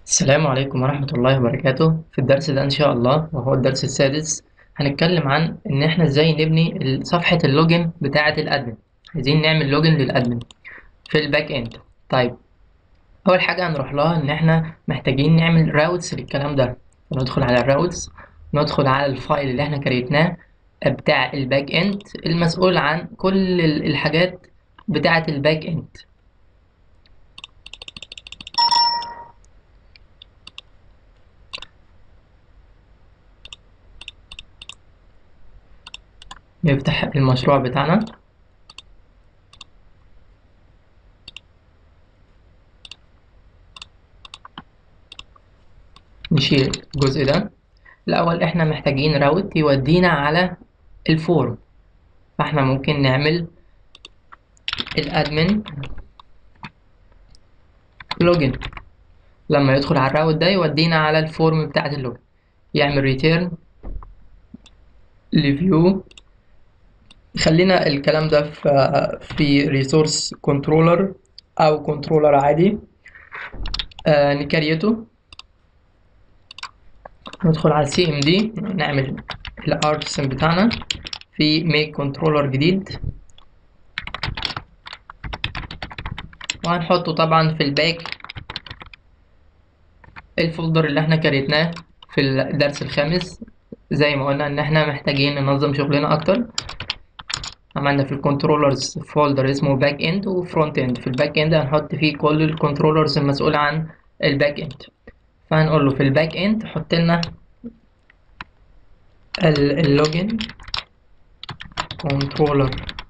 السلام عليكم ورحمة الله وبركاته في الدرس ده إن شاء الله وهو الدرس السادس هنتكلم عن إن إحنا إزاي نبني ال- صفحة اللوجن بتاعة الأدمن عايزين نعمل لوجن للأدمن في الباك إند طيب أول حاجة هنروح لها إن إحنا محتاجين نعمل راوتس للكلام ده ندخل على الراوتس ندخل على الفايل اللي إحنا كريتناه بتاع الباك إند المسؤول عن كل ال- الحاجات بتاعة الباك إند نفتح المشروع بتاعنا نشيل الجزء ده الأول إحنا محتاجين راوت يودينا على الفورم فإحنا ممكن نعمل الأدمن لوجن لما يدخل على الراوت ده يودينا على الفورم بتاعة اللوجن يعمل ريتيرن لفيو خلينا الكلام ده في في ريسورس كنترولر او كنترولر عادي آه نكريته ندخل على السي ام دي نعمل الارتسن بتاعنا في ميك كنترولر جديد وهنحطه طبعا في الباك الفولدر اللي احنا كريتناه في الدرس الخامس زي ما قلنا ان احنا محتاجين ننظم شغلنا اكتر عملنا في الكنترولرز فولدر اسمه باك اند وفرونت اند في الباك اند هنحط فيه كل الكنترولرز المسؤولة عن الباك اند فهنقول له في الباك اند حط لنا اللوجن كنترولر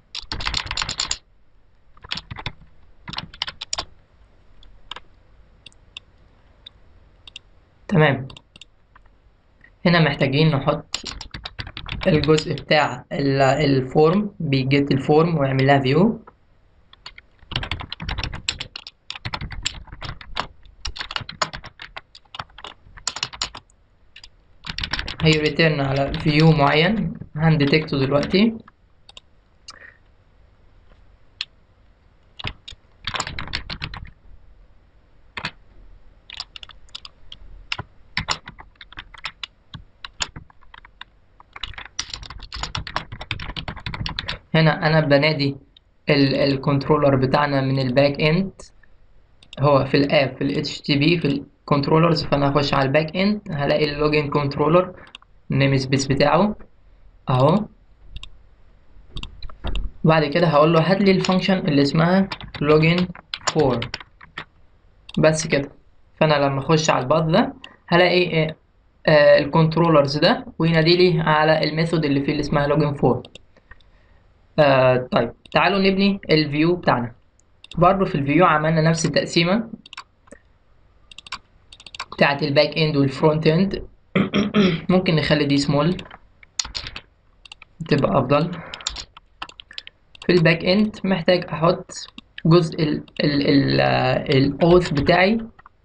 تمام هنا محتاجين نحط الجزء بتاع ال- الفورم بيجيت الفورم ويعمل لها فيو هيريتيرن على فيو معين هنديتكته دلوقتي هنا انا بنادي الكنترولر بتاعنا من الباك اند هو في الاب في ال HTTP في الكنترولرز فانا هخش على الباك اند هلاقي اللوجن كنترولر النيم سبيس بتاعه اهو بعد كده هقول له هات لي الفانكشن اللي اسمها لوجن فور بس كده فانا لما اخش على الباث ده هلاقي آه، آه، الكنترولرز ده وينادي لي على الميثود اللي فيه اللي اسمها لوجن فور آه طيب تعالوا نبني الفيو بتاعنا برضه في الفيو عملنا نفس التقسيمة بتاعة الباك اند والفرونت اند ممكن نخلي دي سمول تبقى افضل في الباك اند محتاج احط جزء ال ال ال الاوث بتاعي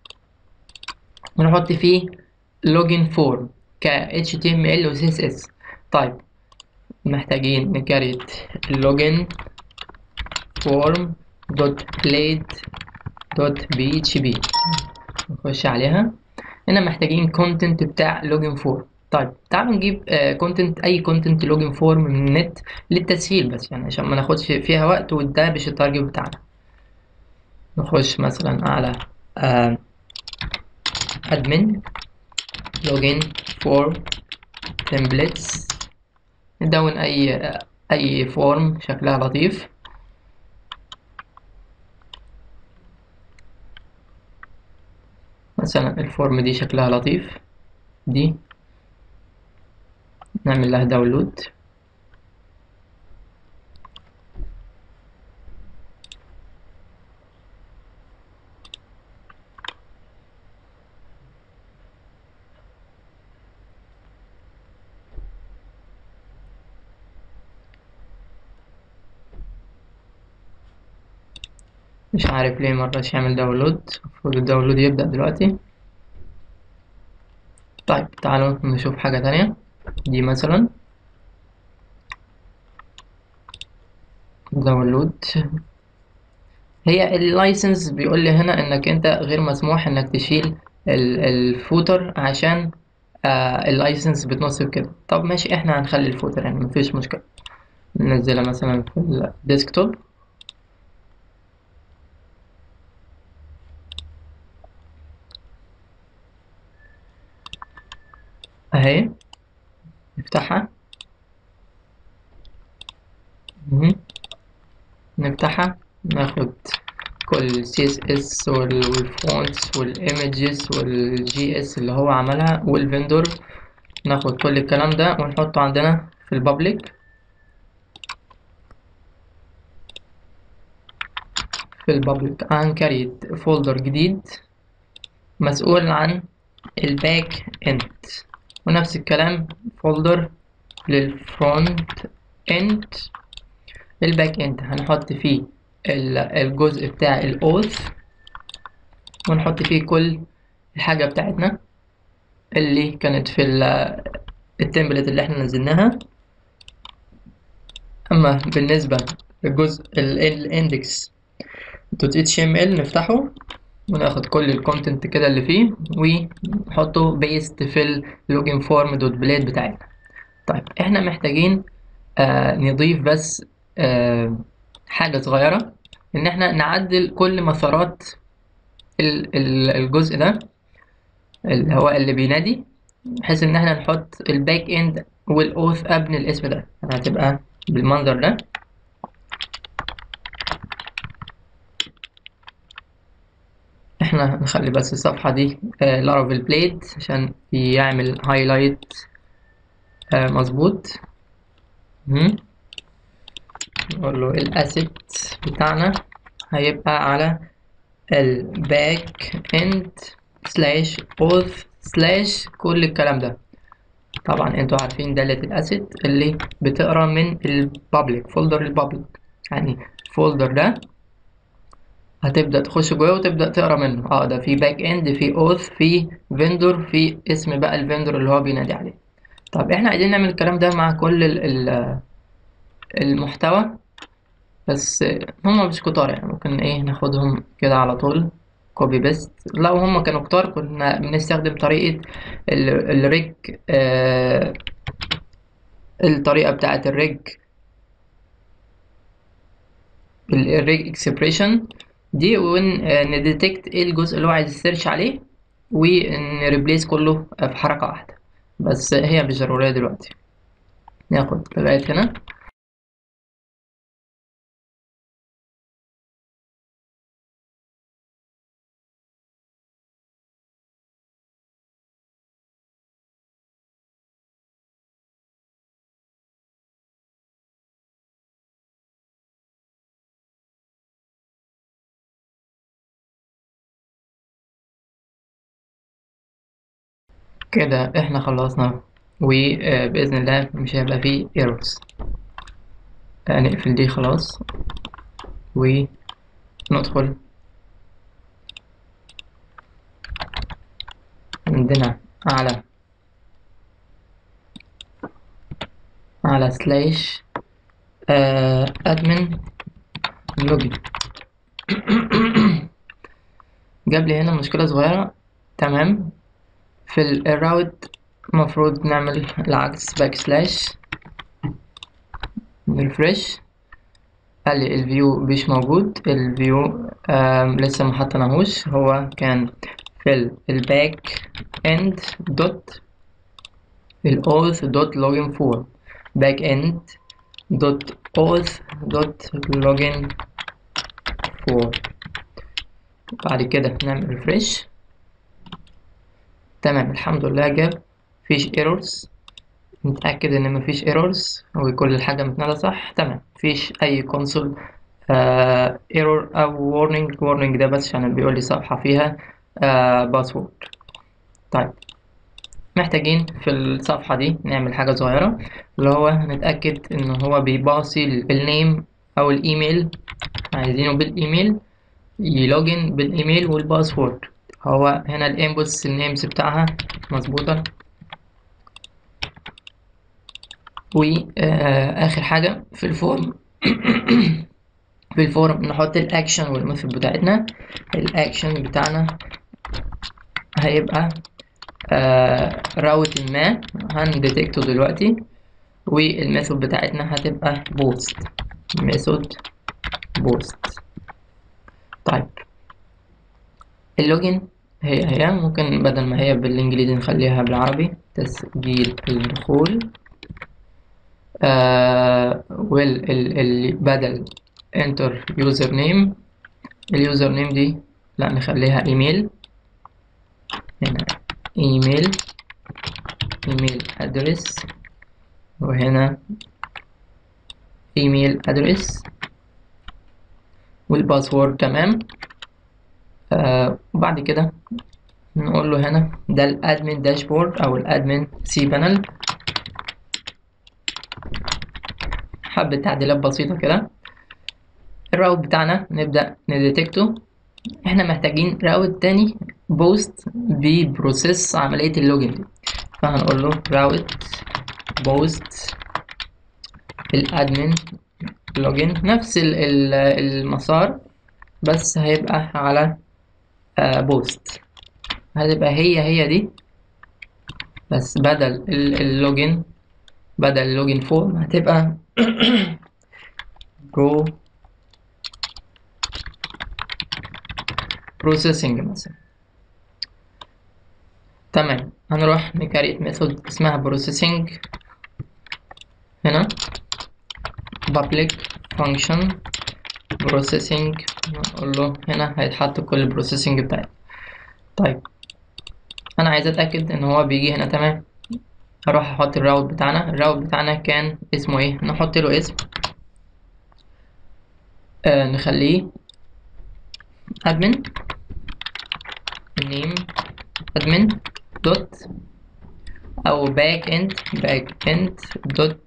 ونحط فيه لوجن فورم ك HTML و CSS طيب محتاجين نكريت اللوجن فورم دوت بليد دوت بي اتش بي نخش عليها هنا محتاجين كونتنت بتاع لوجن فورم طيب تعالوا نجيب كونتنت اي كونتنت لوجن فورم من النت للتسهيل بس يعني عشان ما ناخدش فيها وقت وده مش التارجت بتاعنا نخش مثلا على ادمن لوجن فورم تمبلتس ندون اي اي فورم شكلها لطيف مثلا الفورم دي شكلها لطيف دي نعمل لها داونلود مش عارف ليه مرضاش يعمل داونلود المفروض الداونلود يبدأ دلوقتي طيب تعالوا نشوف حاجة تانية دي مثلا داونلود هي اللايسنس بيقول لي هنا انك انت غير مسموح انك تشيل الفوتر عشان آه اللايسنس بتنصب كده طب ماشي احنا هنخلي الفوتر يعني مفيش مشكلة ننزلها مثلا في الديسكتوب اهي نفتحها مهم. نفتحها ناخد كل السي اس اس والفونتس والايمجز والجي اس اللي هو عملها والفندور ناخد كل الكلام ده ونحطه عندنا في البابليك في البابليك هنكريت فولدر جديد مسؤول عن الباك اند ونفس الكلام فولدر للفرونت اند الباك اند هنحط فيه الجزء بتاع الاوث ونحط فيه كل الحاجة بتاعتنا اللي كانت في التمبلت اللي احنا نزلناها اما بالنسبة للجزء الاندكس دوت اتش ام ال نفتحه وناخد كل الكونتنت كده اللي فيه ونحطه بيست في اللوجن فورم دوت بليد بتاعتنا طيب احنا محتاجين آه نضيف بس آه حاجة صغيرة ان احنا نعدل كل مسارات الجزء ده اللي هو اللي بينادي بحيث ان احنا نحط الباك اند والاوث قبل الاسم ده هتبقى بالمنظر ده احنا نخلي بس الصفحة دي لارافيل بليد عشان يعمل هايلايت مظبوط نقول له الاسيت بتاعنا هيبقى على الباك اند سلاش اوث سلاش كل الكلام ده طبعا انتوا عارفين دالة الاسيت اللي بتقرا من البابليك فولدر البابليك يعني الفولدر ده هتبدأ تخش جواه وتبدأ تقرا منه اه ده في باك اند في اوث في فيندور في اسم بقى الفيندور اللي هو بينادي عليه طب احنا عايزين نعمل الكلام ده مع كل ال ال المحتوى بس هما مش كتار يعني ممكن ايه ناخدهم كده على طول كوبي بيست لو هما كانوا كتار كنا بنستخدم طريقة الريج آه الطريقة بتاعة الريج الريج اكسبريشن دي ونديتكت ايه الجزء اللي هو عايز يسيرش عليه ونريبليس كله في حركة واحدة بس هي مش ضرورية دلوقتي ناخد لغاية هنا كده احنا خلصنا وبإذن الله مش هيبقى فيه ايرورز نقفل دي خلاص وندخل عندنا على على سلاش ادمن لوجن جاب لي هنا مشكلة صغيرة تمام في الراوت المفروض نعمل العكس باك سلاش نرفرش قال لي الفيو مش موجود الفيو لسه ما حطيناهوش هو كان في الباك اند دوت الاوث دوت لوجن فور باك اند دوت اوث دوت لوجن فور بعد كده نعمل ريفرش تمام الحمد لله جاب مفيش ايرورز نتأكد ان مفيش ايرورز وكل الحاجة متنادى صح تمام مفيش اي كونسول ايرور او وارنينج وارنينج ده بس عشان بيقول لي صفحة فيها باسورد طيب محتاجين في الصفحة دي نعمل حاجة صغيرة اللي هو نتأكد ان هو بيباصي النيم او الايميل عايزينه بالايميل يلوجن بالايميل والباسورد هو هنا الانبوتس النيمز بتاعها مظبوطة واخر حاجة في الفورم في الفورم نحط الاكشن والميثود بتاعتنا الاكشن بتاعنا هيبقى آه راوت ما هنديتكته دلوقتي والميثود بتاعتنا هتبقى بوست ميثود بوست طيب اللوجن هي هي ممكن بدل ما هي بالانجليزي نخليها بالعربي تسجيل الدخول آه وال ال ال بدل enter user name اليوزر نيم دي لا نخليها ايميل هنا ايميل ايميل ادرس وهنا ايميل ادرس والباسورد تمام آه وبعد كده نقول له هنا ده الادمن داشبورد او الادمن سي بانل حبة تعديلات بسيطة كده الراوت بتاعنا نبدأ نديتكته احنا محتاجين راوت تاني بوست ببروسيس عملية اللوجن دي فهنقول له راوت بوست الادمن لوجن نفس ال ال المسار بس هيبقى على آه بوست هتبقى هي هي دي بس بدل اللوجن بدل اللوجن فورم هتبقى جو بروسيسنج مثلا تمام هنروح نكريت ميثود اسمها بروسيسنج هنا public function processing نقول له هنا هيتحط كل البروسيسنج بتاعي طيب انا عايز اتاكد ان هو بيجي هنا تمام هروح احط الراوت بتاعنا الراوت بتاعنا كان اسمه ايه نحط له اسم آه نخليه admin name admin dot او back end back end dot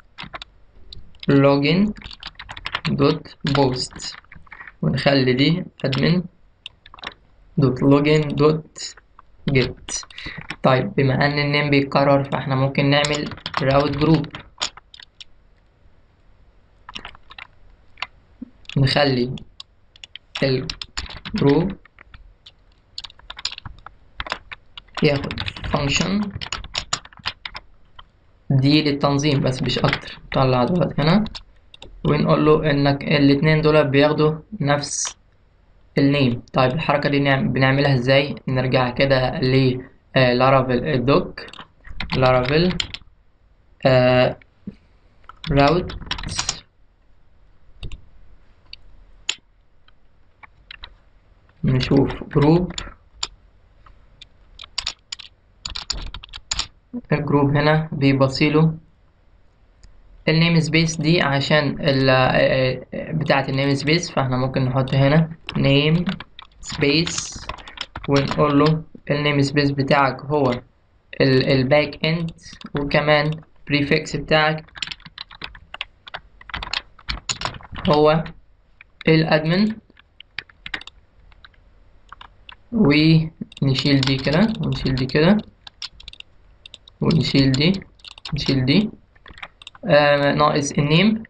login dot post ونخلي دي admin dot login dot get طيب بما ان النيم بيتكرر فاحنا ممكن نعمل راوت جروب نخلي الجروب ياخد function دي للتنظيم بس مش اكتر نطلع دولت هنا ونقول له انك الاتنين دول بياخدوا نفس النيم طيب الحركة دي نعم بنعملها ازاي نرجع كده ل لارافيل الدوك لارافيل راوت نشوف جروب الجروب هنا بيبصيله النيم سبيس دي عشان ال بتاعة النيم سبيس فاحنا ممكن نحط هنا نيم سبيس ونقول له النيم سبيس بتاعك هو الباك اند وكمان بريفكس بتاعك هو الادمن ونشيل دي كده ونشيل دي كده ونشيل دي نشيل دي آه ناقص النيم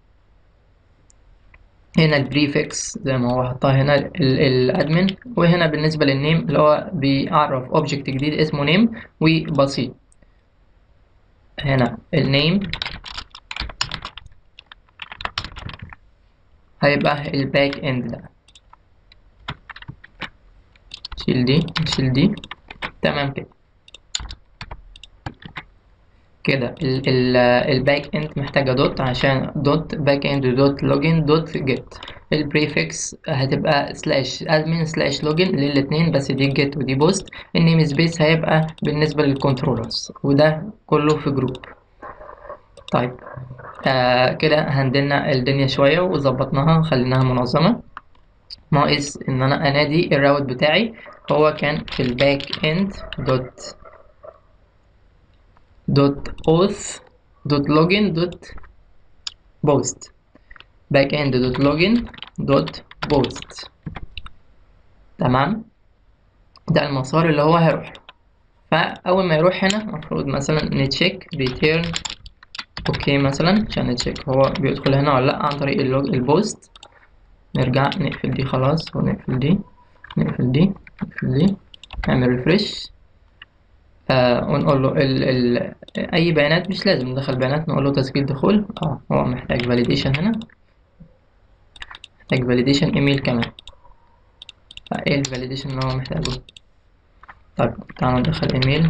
هنا البريفكس زي ما هو حطها هنا الادمن وهنا بالنسبه للنيم اللي هو بيعرف اوبجكت جديد اسمه نيم وبسيط هنا النيم هيبقى الباك اند ده نشيل دي نشيل دي تمام كده كده الباك اند محتاجة دوت عشان دوت باك اند دوت لوجن دوت جيت البريفكس هتبقى سلاش ادمن سلاش لوجن للاتنين بس دي جيت ودي بوست النيم سبيس هيبقى بالنسبة للكنترولرز وده كله في جروب طيب آه كده هندلنا الدنيا شوية وظبطناها وخليناها منظمة ناقص ان انا انادي الراوت بتاعي هو كان في الباك اند دوت دوت auth دوت login دوت post backend دوت login دوت post تمام ده المسار اللي هو هيروح له فأول ما يروح هنا المفروض مثلا نتشيك return اوكي مثلا عشان نتشيك هو بيدخل هنا ولا لأ عن طريق اللوج البوست نرجع نقفل دي خلاص ونقفل دي نقفل دي نقفل دي نعمل ريفرش آه ونقول له ال ال اي بيانات مش لازم ندخل بيانات نقول له تسجيل دخول اه هو محتاج فاليديشن هنا محتاج فاليديشن ايميل كمان ايه الفاليديشن اللي هو محتاجه طيب تعالوا ندخل ايميل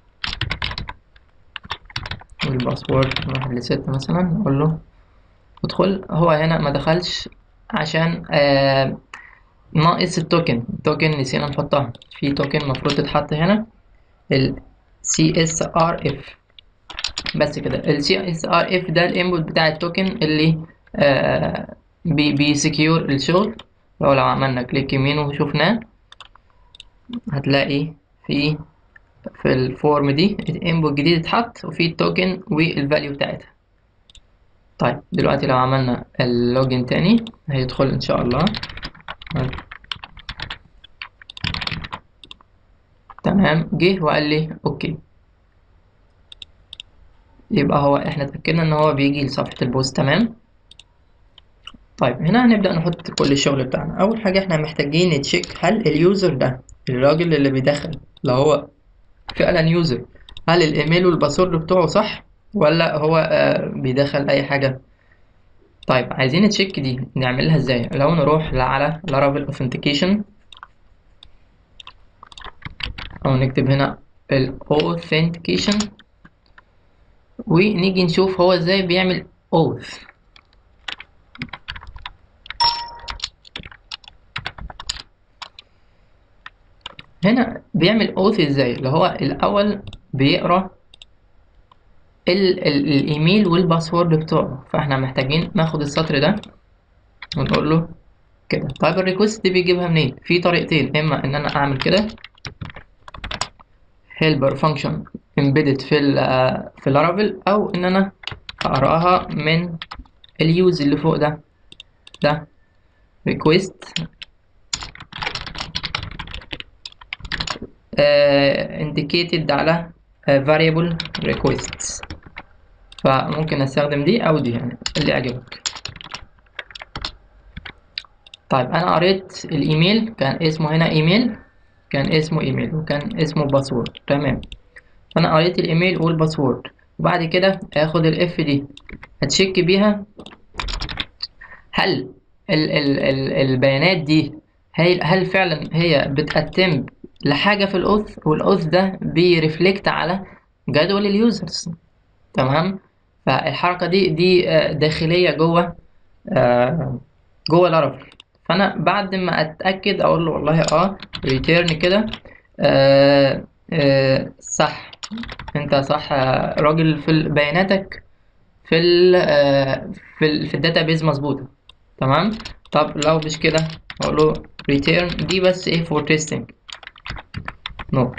والباسورد من واحد لستة مثلا نقول له ادخل هو هنا ما دخلش عشان آه ناقص التوكن التوكن نسينا نحطها في توكن المفروض تتحط هنا ال CSRF بس كده ال CSRF ده الانبوت بتاع التوكن اللي آه بي بيسكيور الشغل لو لو عملنا كليك يمين وشوفناه هتلاقي في في الفورم دي الانبوت جديد اتحط وفي التوكن والفاليو بتاعتها طيب دلوقتي لو عملنا اللوجن تاني هيدخل ان شاء الله تمام جه وقال لي اوكي يبقى هو احنا اتأكدنا ان هو بيجي لصفحة البوست تمام طيب هنا هنبدأ نحط كل الشغل بتاعنا اول حاجة احنا محتاجين نتشيك هل اليوزر ده الراجل اللي بيدخل لو هو فعلا يوزر هل الايميل والباسورد بتوعه صح ولا هو آه بيدخل اي حاجة طيب عايزين نتشيك دي نعملها ازاي لو نروح على لارافيل اوثنتيكيشن او نكتب هنا ال authentication ونيجي نشوف هو ازاي بيعمل auth هنا بيعمل auth ازاي اللي هو الاول بيقرا ال ال الايميل والباسورد بتوعه فاحنا محتاجين ناخد السطر ده ونقول له كده طيب الريكوست دي بيجيبها منين في طريقتين اما ان انا اعمل كده helper function embedded في ال في الارافيل او ان انا اقراها من اليوز اللي فوق ده ده request uh, indicated على uh, variable requests فممكن استخدم دي او دي يعني اللي يعجبك طيب انا قريت الايميل كان اسمه هنا ايميل كان اسمه ايميل وكان اسمه باسورد تمام فانا قريت الايميل والباسورد وبعد كده اخد الاف دي هتشيك بيها هل ال ال ال البيانات دي هل, هل فعلا هي بتقدم لحاجه في الاوث والاوث ده بيرفلكت على جدول اليوزرز تمام فالحركه دي دي داخليه جوه جوه لارافيل فانا بعد ما اتاكد اقول له والله اه ريتيرن كده آه آه صح انت صح آه راجل في بياناتك في ال في ال في الداتابيز مظبوطه تمام طب لو مش كده اقول له ريتيرن دي بس ايه فور تيستنج نو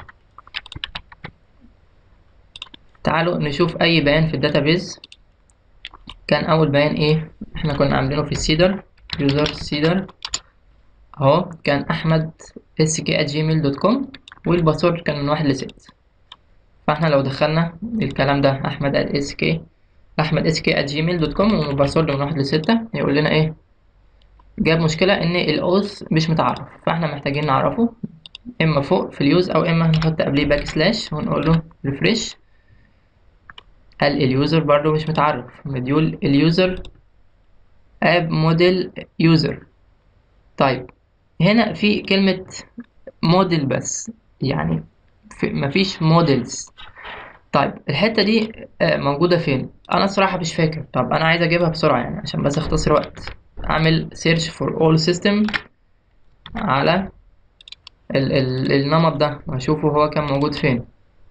تعالوا نشوف اي بيان في الداتابيز كان اول بيان ايه احنا كنا عاملينه في السيدر يوزر سيدر اهو كان احمد اس كي جيميل دوت كوم والباسورد كان من واحد لست فاحنا لو دخلنا الكلام ده احمد اس كي احمد اس كي جيميل دوت كوم والباسورد من واحد لستة يقول لنا ايه جاب مشكلة ان الاوث مش متعرف فاحنا محتاجين نعرفه اما فوق في اليوز او اما هنحط قبليه باك سلاش ونقول له ريفريش قال اليوزر برضو مش متعرف مديول اليوزر اب موديل يوزر طيب هنا في كلمة موديل بس يعني في مفيش موديلز طيب الحتة دي موجودة فين انا الصراحة مش فاكر طب انا عايز اجيبها بسرعة يعني عشان بس اختصر وقت اعمل search for all system على ال ال النمط ده واشوفه هو كان موجود فين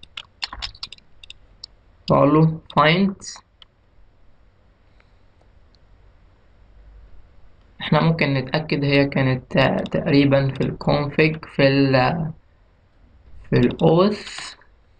واقول له find احنا ممكن نتأكد هي كانت تقريبا في الكونفيج في ال في الاوث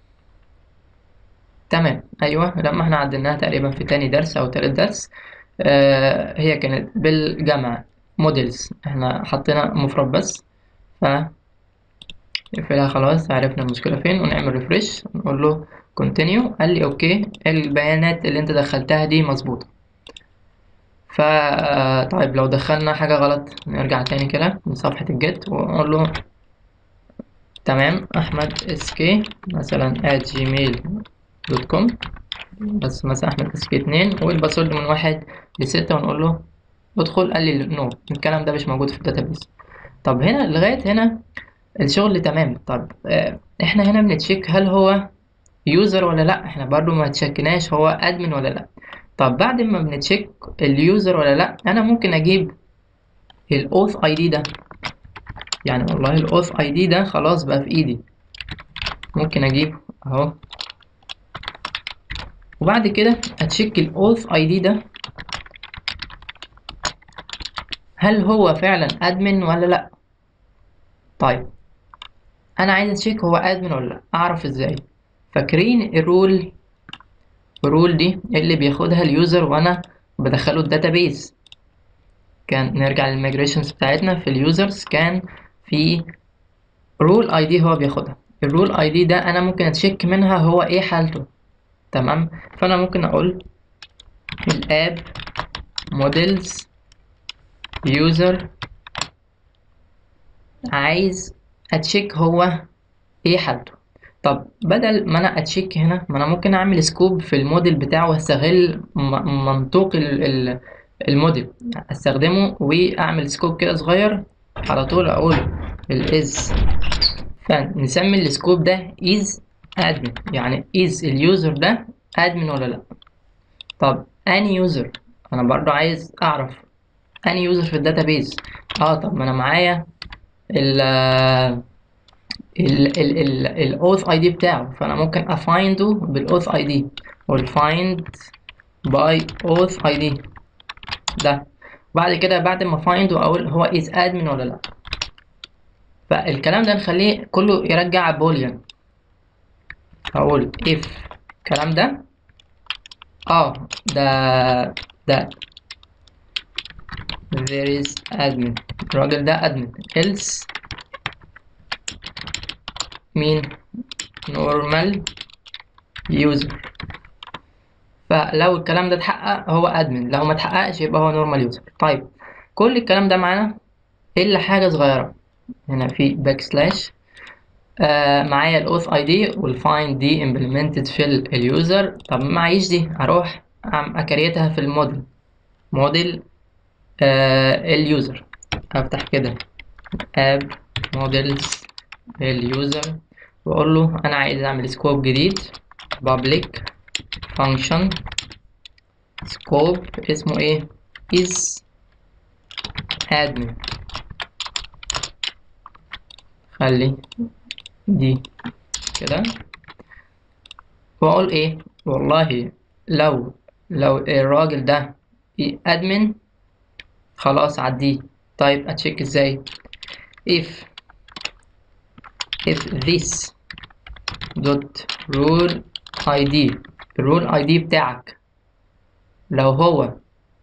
تمام ايوه لما احنا عدلناها تقريبا في تاني درس او تالت درس آه هي كانت بالجمع موديلز احنا حطينا مفرد بس ف نقفلها خلاص عرفنا المشكلة فين ونعمل ريفرش نقول له كونتينيو قال لي اوكي البيانات اللي انت دخلتها دي مظبوطة ف طيب لو دخلنا حاجة غلط نرجع تاني كده من صفحة الجيت ونقول له تمام احمد اس كي مثلا at gmail دوت كوم بس مثلا احمد اس كي اتنين والباسورد من واحد لستة ونقول له ادخل قال لي نو الكلام ده مش موجود في الداتابيس طب هنا لغاية هنا الشغل تمام طب آه، احنا هنا بنتشيك هل هو يوزر ولا لا احنا برضو ما تشكناش هو ادمن ولا لا طب بعد ما بنتشيك اليوزر ولا لا انا ممكن اجيب الاوث اي دي ده يعني والله الاوث اي دي ده خلاص بقى في ايدي ممكن اجيبه اهو وبعد كده اتشيك الاوث اي دي ده هل هو فعلا ادمن ولا لا طيب انا عايز اتشيك هو ادمن ولا لا اعرف ازاي فاكرين الرول الرول دي اللي بياخدها اليوزر وانا بدخله الداتابيز كان نرجع للميجريشنز بتاعتنا في اليوزرز كان في رول اي دي هو بياخدها الرول اي دي ده انا ممكن اتشيك منها هو ايه حالته تمام فانا ممكن اقول الاب موديلز يوزر عايز اتشيك هو ايه حالته طب بدل ما انا اتشيك هنا ما انا ممكن اعمل سكوب في الموديل بتاعه واستغل م- منطوق ال- ال- الموديل استخدمه واعمل سكوب كده صغير على طول اقول الاز فنسمي السكوب ده is admin يعني is اليوزر ده admin ولا لا طب اني يوزر انا برضو عايز اعرف اني يوزر في الداتابيز اه طب ما انا معايا ال ال ال ال الاوث اي دي بتاعه فانا ممكن افاينده بالاوث اي دي والفايند باي اوث اي دي ده بعد كده بعد ما فايند اقول هو از ادمن ولا لا فالكلام ده نخليه كله يرجع بوليان هقول if الكلام ده اه ده ده there is admin الراجل ده admin else مين normal user فلو الكلام ده اتحقق هو admin لو ما اتحققش يبقى هو normal user طيب كل الكلام ده معانا الا حاجة صغيرة هنا في باك سلاش آه معايا الاوث اي دي والفايند دي امبلمنتد في اليوزر طب ما معيش دي هروح أعم- اكريتها في الموديل موديل آه اليوزر افتح كده اب موديلز اليوزر واقول له انا عايز اعمل سكوب جديد public function scope اسمه ايه is admin خلي دي كده واقول ايه والله لو لو الراجل ده ادمن خلاص عديه طيب اتشيك ازاي if if this dot rule id الرول اي دي بتاعك لو هو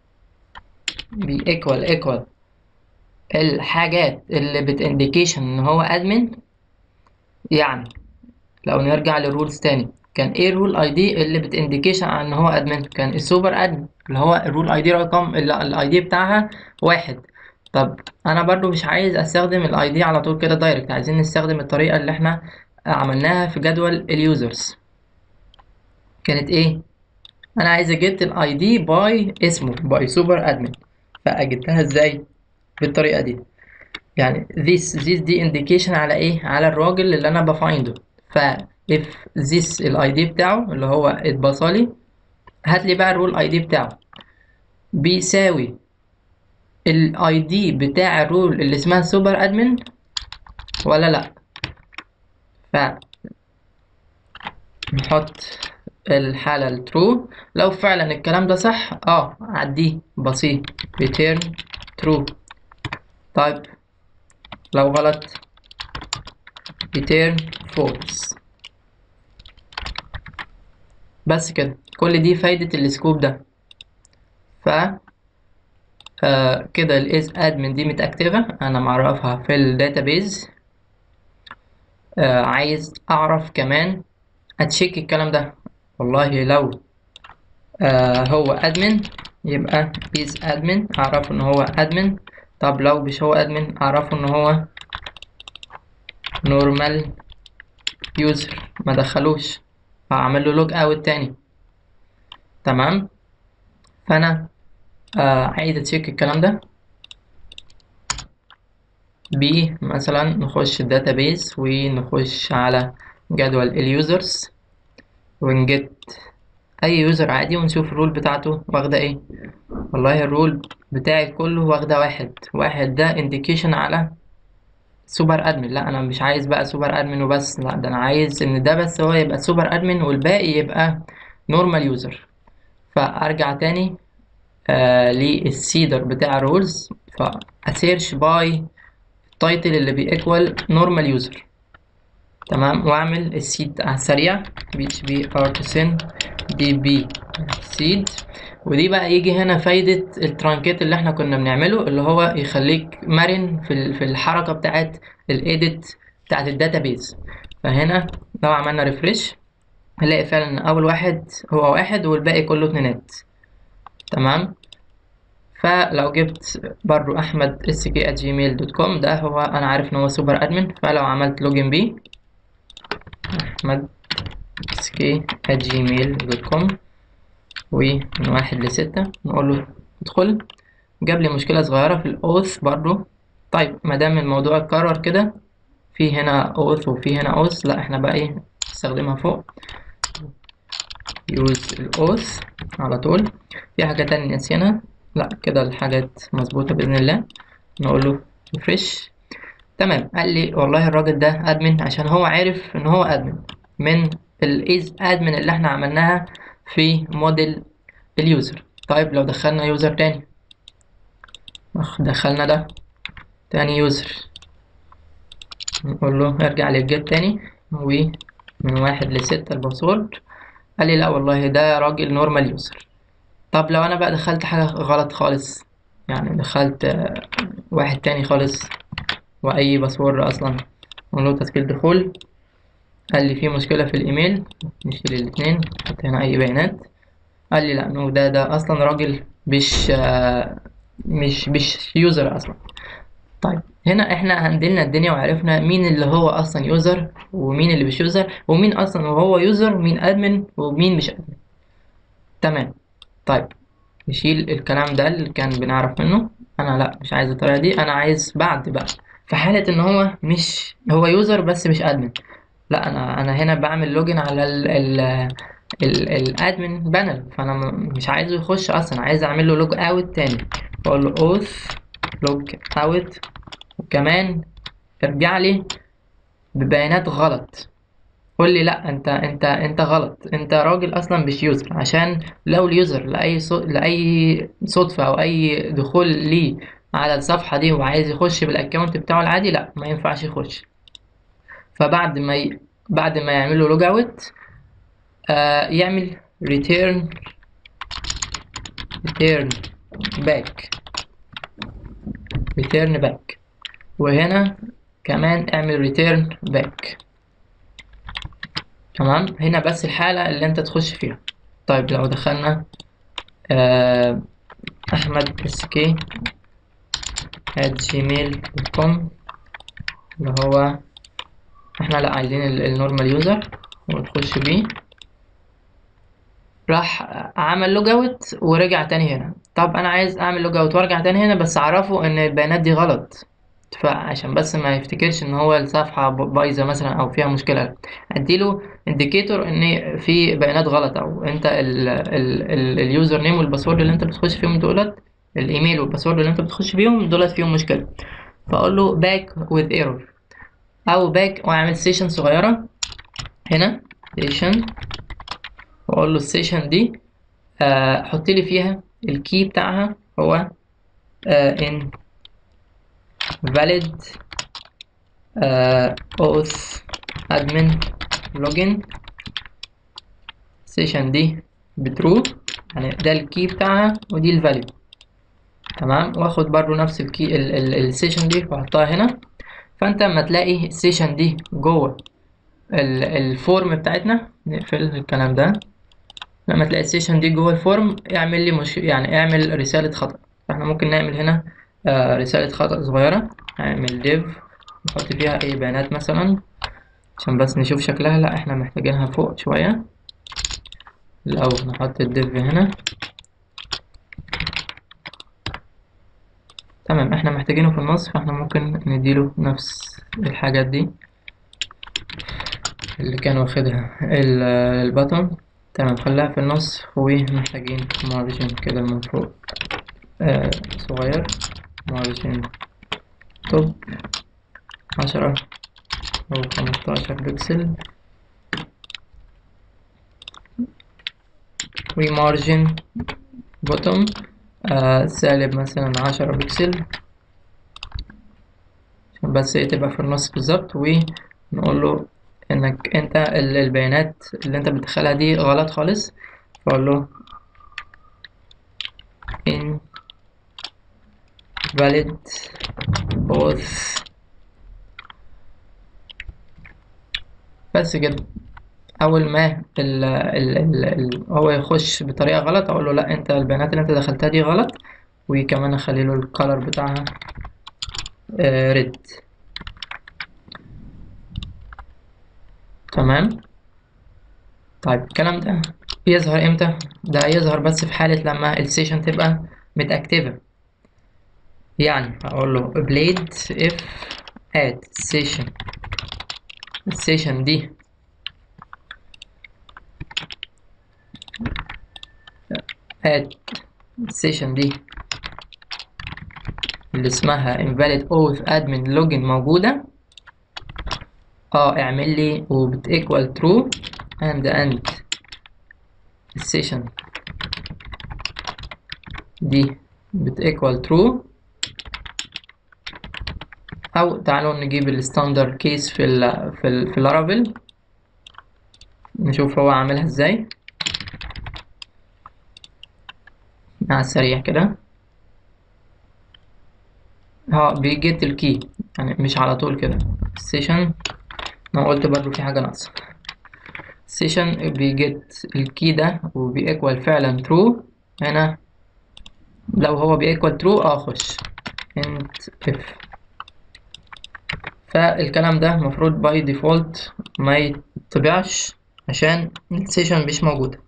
بي equal equal الحاجات اللي بتindicate ان هو ادمن يعني لو نرجع للرولز تاني كان ايه الرول اي دي اللي بتindicate ان هو ادمن كان السوبر ادمن اللي هو الرول اي دي رقم الاي دي بتاعها واحد طب انا برضو مش عايز استخدم الاي دي على طول كده دايركت عايزين نستخدم الطريقه اللي احنا عملناها في جدول اليوزرز كانت ايه انا عايز اجيت الاي دي باي اسمه باي سوبر ادمن فاجدتها ازاي بالطريقه دي يعني this this دي indication على ايه على الراجل اللي انا بفاينده ف if this الاي دي بتاعه اللي هو اتبصلي هات لي بقى الرول اي دي بتاعه بيساوي الاي دي بتاع الرول اللي اسمها سوبر ادمن ولا لا ف نحط الحالة الترو لو فعلا الكلام ده صح اه عديه بسيط return true طيب لو غلط return false بس كده كل دي فايدة السكوب ده ف آه كده الاس ادمن دي متأكتفة انا معرفها في الداتابيز آه عايز اعرف كمان اتشيك الكلام ده والله لو آه هو ادمن يبقى is admin اعرفه ان هو admin طب لو مش هو admin اعرفه ان هو نورمال يوزر ما دخلوش هعمل له لوج اوت تاني تمام فانا آه عايز اتشيك الكلام ده ب مثلا نخش الداتابيز ونخش على جدول اليوزرز ونجت اي يوزر عادي ونشوف الرول بتاعته واخده ايه والله الرول بتاعي كله واخده واحد واحد ده انديكيشن على سوبر ادمن لا انا مش عايز بقى سوبر ادمن وبس لا ده انا عايز ان ده بس هو يبقى سوبر ادمن والباقي يبقى نورمال يوزر فارجع تاني آه للسيدر بتاع رولز فاسيرش باي التايتل اللي بيكوال نورمال يوزر تمام واعمل السيد على السريع بي اتش بي ارتسن دي بي سيد ودي بقى يجي هنا فايدة الترانكات اللي احنا كنا بنعمله اللي هو يخليك مرن في في الحركة بتاعت الايديت بتاعت الداتابيز فهنا لو عملنا ريفرش هنلاقي فعلا ان اول واحد هو واحد والباقي كله اتنينات تمام فلو جبت برضو احمد اس كي جيميل دوت كوم ده هو انا عارف ان هو سوبر ادمن فلو عملت لوجن بيه احمد اس كي جيميل دوت كوم ومن واحد لستة نقول له ادخل جاب لي مشكلة صغيرة في الاوث برضو طيب مادام الموضوع اتكرر كده في هنا اوث وفي هنا اوث لا احنا بقى ايه نستخدمها فوق يوز الاوث على طول في حاجة تانية نسينا لا كده الحاجات مظبوطة بإذن الله نقول له ريفرش تمام قال لي والله الراجل ده ادمن عشان هو عارف ان هو ادمن من الايز ادمن اللي احنا عملناها في موديل اليوزر طيب لو دخلنا يوزر تاني دخلنا ده تاني يوزر نقول له ارجع للجيت تاني ومن واحد لستة الباسورد قال لي لا والله ده راجل نورمال يوزر طب لو انا بقى دخلت حاجة غلط خالص يعني دخلت واحد تاني خالص واي باسورد اصلا نقول له تسجيل دخول قال لي في مشكلة في الايميل نشيل الاتنين نحط هنا اي بيانات قال لي لا نو ده ده اصلا راجل مش مش مش يوزر اصلا طيب هنا احنا هندلنا الدنيا وعرفنا مين اللي هو اصلا يوزر ومين اللي مش يوزر ومين اصلا وهو يوزر مين ادمن ومين مش ادمن تمام طيب نشيل الكلام ده اللي كان بنعرف منه انا لا مش عايز الطريقه دي انا عايز بعد بقى في حاله ان هو مش هو يوزر بس مش ادمن لا انا انا هنا بعمل لوجن على ال ال الادمن بانل فانا مش عايزه يخش اصلا عايز اعمل له لوج اوت تاني بقول له اوث لوج اوت وكمان ارجع لي ببيانات غلط قول لي لا انت انت انت غلط انت راجل اصلا مش يوزر عشان لو اليوزر لاي صو... لاي صدفه او اي دخول ليه على الصفحه دي وعايز يخش بالاكونت بتاعه العادي لا ما ينفعش يخش فبعد ما ي... بعد ما يعمل له لوج اوت آه يعمل return return back return back وهنا كمان اعمل return back تمام هنا بس الحالة اللي انت تخش فيها طيب لو دخلنا آه احمد اس كي at gmail دوت كوم اللي هو احنا لا عايزين النورمال يوزر ونخش بيه راح عمل لوج اوت ورجع تاني هنا طب انا عايز اعمل لوج اوت وارجع تاني هنا بس اعرفه ان البيانات دي غلط فعشان بس ما يفتكرش ان هو الصفحه بايظه مثلا او فيها مشكله اديله انديكيتور ان في بيانات غلط او انت ال ال ال اليوزر نيم والباسورد اللي انت بتخش فيهم دولت الايميل والباسورد اللي انت بتخش فيهم دولت فيهم مشكله فاقول له باك with ايرور او باك واعمل سيشن صغيره هنا سيشن واقول له السيشن دي آه حط لي فيها الكي بتاعها هو آه in valid آه auth admin login السيشن دي بترو يعني ده الكي بتاعها ودي الفاليو تمام واخد برضو نفس الكي السيشن دي واحطها هنا فانت لما تلاقي السيشن دي جوه الفورم بتاعتنا نقفل الكلام ده لما تلاقي السيشن دي جوه الفورم اعمل لي مش يعني اعمل رسالة خطأ فاحنا ممكن نعمل هنا آه رسالة خطأ صغيرة اعمل div نحط فيها اي بيانات مثلا عشان بس نشوف شكلها لا احنا محتاجينها فوق شوية لو نحط الديف هنا تمام احنا محتاجينه في النص فاحنا ممكن نديله نفس الحاجات دي اللي كان واخدها ال- البطن تمام خليها في النص ومحتاجين مارجن كده من فوق آه صغير مارجن توب عشرة أو خمستاشر بكسل ومارجن بوتوم آه سالب مثلا عشرة بكسل عشان بس إيه تبقى في النص بالظبط ونقول له انك انت ال- البيانات اللي انت بتدخلها دي غلط خالص فاقول له in valid both بس كده اول ما ال ال ال ال هو يخش بطريقه غلط اقول له لا انت البيانات اللي انت دخلتها دي غلط وكمان اخلي له الكالر بتاعها ريد تمام طيب الكلام ده يظهر امتى ده يظهر بس في حالة لما السيشن تبقى متأكتفة يعني هقول له blade if add session السيشن دي add السيشن دي اللي اسمها invalid auth admin login موجودة اه اعمل لي وبت equal true and end السيشن دي بت equal true او تعالوا نجيب الستاندرد كيس في ال في ال في الارابل نشوف هو عاملها ازاي على السريع كده اه بيجيت الكي يعني مش على طول كده السيشن انا قلت برضو في حاجة ناقصة السيشن بيجيت الكي ده وبيأكوال فعلا true هنا لو هو بيأكوال true اه خش int if فالكلام ده المفروض باي ديفولت ما يطبعش عشان السيشن مش موجودة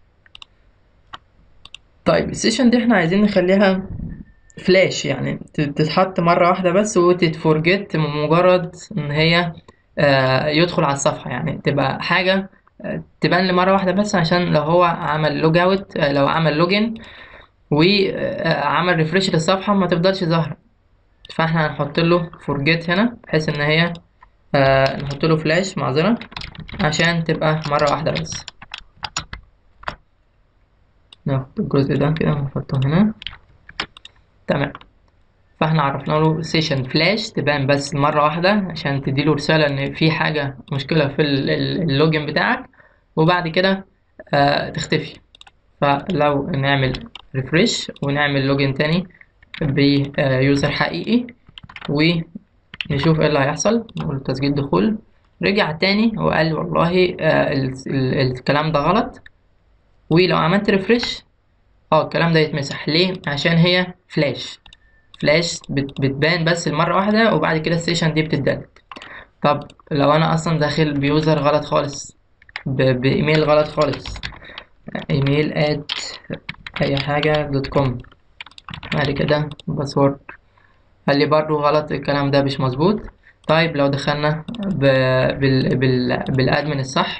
طيب السيشن دي احنا عايزين نخليها فلاش يعني تتحط مرة واحدة بس وتتفورجيت مجرد ان هي آه يدخل على الصفحة يعني تبقى حاجة آه تبان لي مرة واحدة بس عشان لو هو عمل لوج اوت آه لو عمل لوجن وعمل ريفريش للصفحة ما تفضلش ظاهرة فاحنا هنحط له فورجيت هنا بحيث ان هي نحط له فلاش معذرة عشان تبقى مرة واحدة بس ناخد الجزء ده كده ونحطه هنا تمام فاحنا عرفنا له سيشن فلاش تبان بس مرة واحدة عشان تديله رسالة ان في حاجة مشكلة في اللوجن بتاعك وبعد كده آه تختفي فلو نعمل ريفرش ونعمل لوجن تاني بيوزر حقيقي ونشوف ايه اللي هيحصل نقول تسجيل دخول رجع تاني وقال والله آه ال ال الكلام ده غلط ولو عملت ريفرش اه الكلام ده يتمسح ليه عشان هي فلاش فلاش بت بتبان بس المرة واحدة وبعد كده السيشن دي بتتدلت طب لو انا اصلا داخل بيوزر غلط خالص بايميل غلط خالص ايميل ات اي حاجة دوت كوم بعد كده باسورد قال لي برضو غلط الكلام ده مش مظبوط طيب لو دخلنا بال بال بالادمن الصح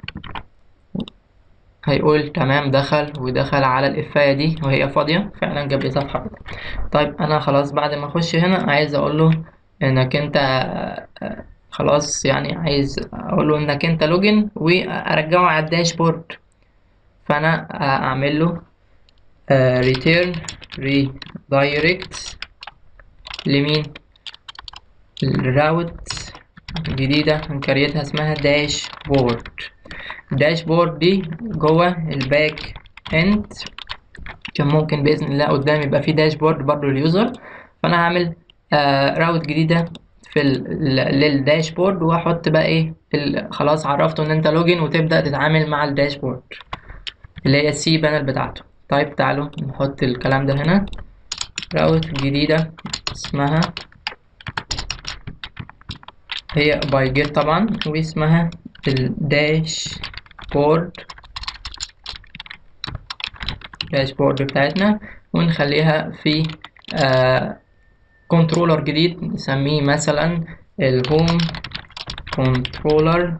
هيقول تمام دخل ودخل على الإفاية دي وهي فاضية فعلا جاب لي صفحة بيضاء طيب أنا خلاص بعد ما أخش هنا عايز أقول له إنك أنت خلاص يعني عايز أقول له إنك أنت لوجن وأرجعه على الداشبورد فأنا أعمل له return redirect لمين الراوت جديدة هنكريتها اسمها داشبورد الداشبورد دي جوه الباك اند كان ممكن باذن الله قدام يبقى في داشبورد برضو لليوزر فانا هعمل آه راوت جديده في للداشبورد واحط بقى ايه خلاص عرفته ان انت لوجن وتبدا تتعامل مع الداشبورد اللي هي السي بانل بتاعته طيب تعالوا نحط الكلام ده هنا راوت جديده اسمها هي باي جيت طبعا واسمها الداش بورد داشبورد بتاعتنا ونخليها في كنترولر جديد نسميه مثلا الهوم كنترولر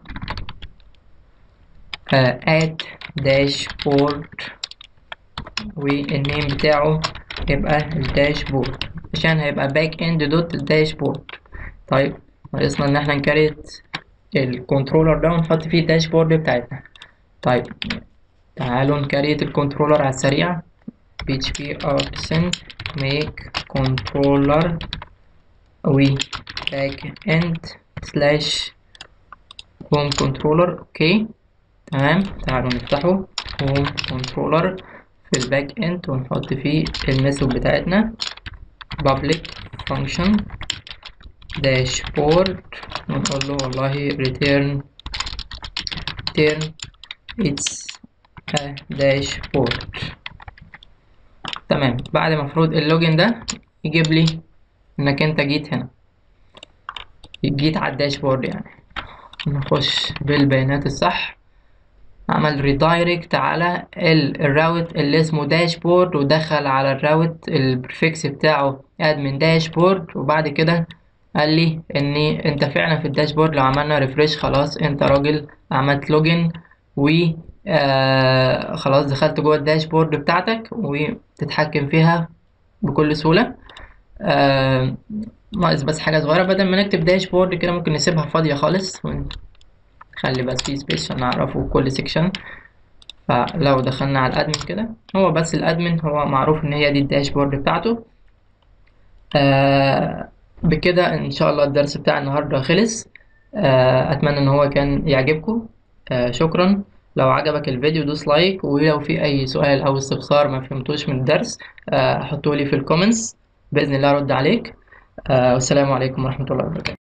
ات داشبورد والنيم بتاعه يبقى الداشبورد عشان هيبقى باك اند دوت الداشبورد طيب ناقصنا ان احنا نكريت الكنترولر ده ونحط فيه الداشبورد بتاعتنا طيب تعالوا نكريت الكنترولر على السريع php artisan make controller و back end slash home controller اوكي تمام تعالوا نفتحه home controller في الباك اند ونحط فيه الميثود بتاعتنا public function dashboard ونقول له والله return return it's a dashboard تمام بعد ما المفروض اللوجن ده يجيب لي انك انت جيت هنا جيت على الداشبورد يعني نخش بالبيانات الصح عمل ريدايركت على الراوت اللي اسمه داشبورد ودخل على الراوت البريفكس بتاعه ادمن داشبورد وبعد كده قال لي ان انت فعلا في الداشبورد لو عملنا ريفريش خلاص انت راجل عملت لوجن و آه خلاص دخلت جوه الداشبورد بتاعتك وتتحكم فيها بكل سهولة آه ناقص بس حاجة صغيرة بدل ما نكتب داشبورد كده ممكن نسيبها فاضية خالص ونخلي بس في سبيس عشان نعرفه كل سيكشن فلو دخلنا على الادمن كده هو بس الادمن هو معروف ان هي دي الداشبورد بتاعته آه بكده ان شاء الله الدرس بتاع النهارده خلص آه اتمنى ان هو كان يعجبكم آه شكرا لو عجبك الفيديو دوس لايك ولو في اي سؤال او استفسار ما فهمتوش من الدرس حطولي في الكومنتس باذن الله ارد عليك والسلام عليكم ورحمه الله وبركاته